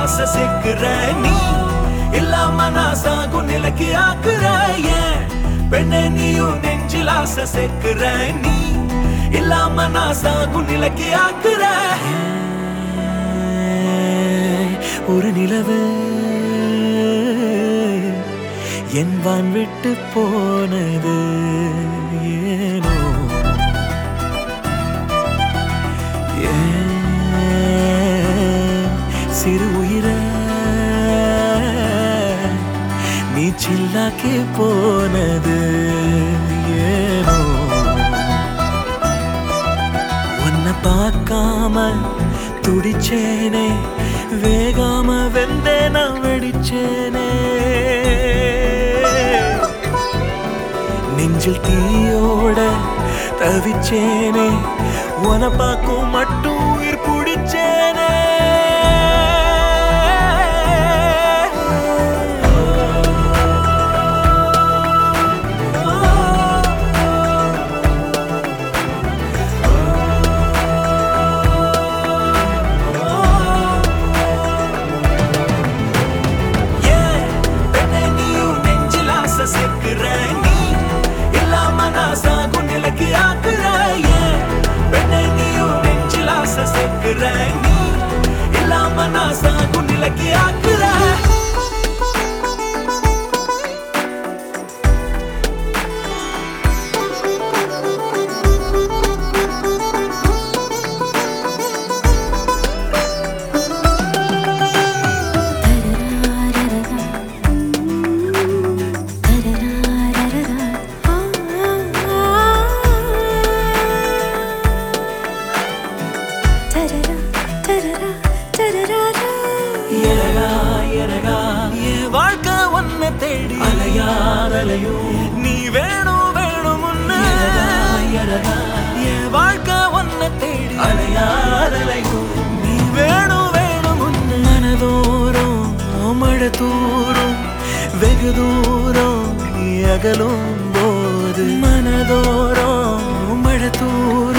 ஆசை சேர்க்கிற நீ இல்லாம நான் சாகும் நிலைக்கு ஆக்குற ஏன் பெண்ணே நீயும் நெஞ்சில் ஆசை சேர்க்கிற நீ இல்லாம நான் சாகும் நிலைக்கு ஆக்குற ஒரு நிலவு என் வான் விட்டு போனது ஏனோ ஏன் சிறு உயிர நீ சில்லாக்கி போனது ஏனோ உன்னை பார்க்காம துடிச்சேனே வேகாம வெந்தே நான் வெடிச்சேனே நெஞ்சில் தீயோட தவிச்சேனே உன பார்க்கும் மட்டும் உயிர் பிடிச்சேனே ஏன் பெண்ணே நீயும் நெஞ்சில் ஆசை சேர்க்கிற நீ இல்லாம நான் சாகும் நிலைக்கு ஆக்குற ஏன் பெண்ணே நீயும் நெஞ்சில் ஆசை சேர்க்கிற நீ இல்லாம நான் சாகும் நிலைக்கு ஆக்குற எனகா எனகா என் வாழ்க்கை ஒன்ன தேடி அலையாதலையோ நீ வேணும் வேணும் முன்ன என் வாழ்க்கை ஒன்ன தேடி அலையாதலையோ நீ வேணும் வேணும் முன்ன மனதோறும் மழை தூரும் வெகு தூரம் நீ அகலும் போது மனதோறும் மழை தூரும்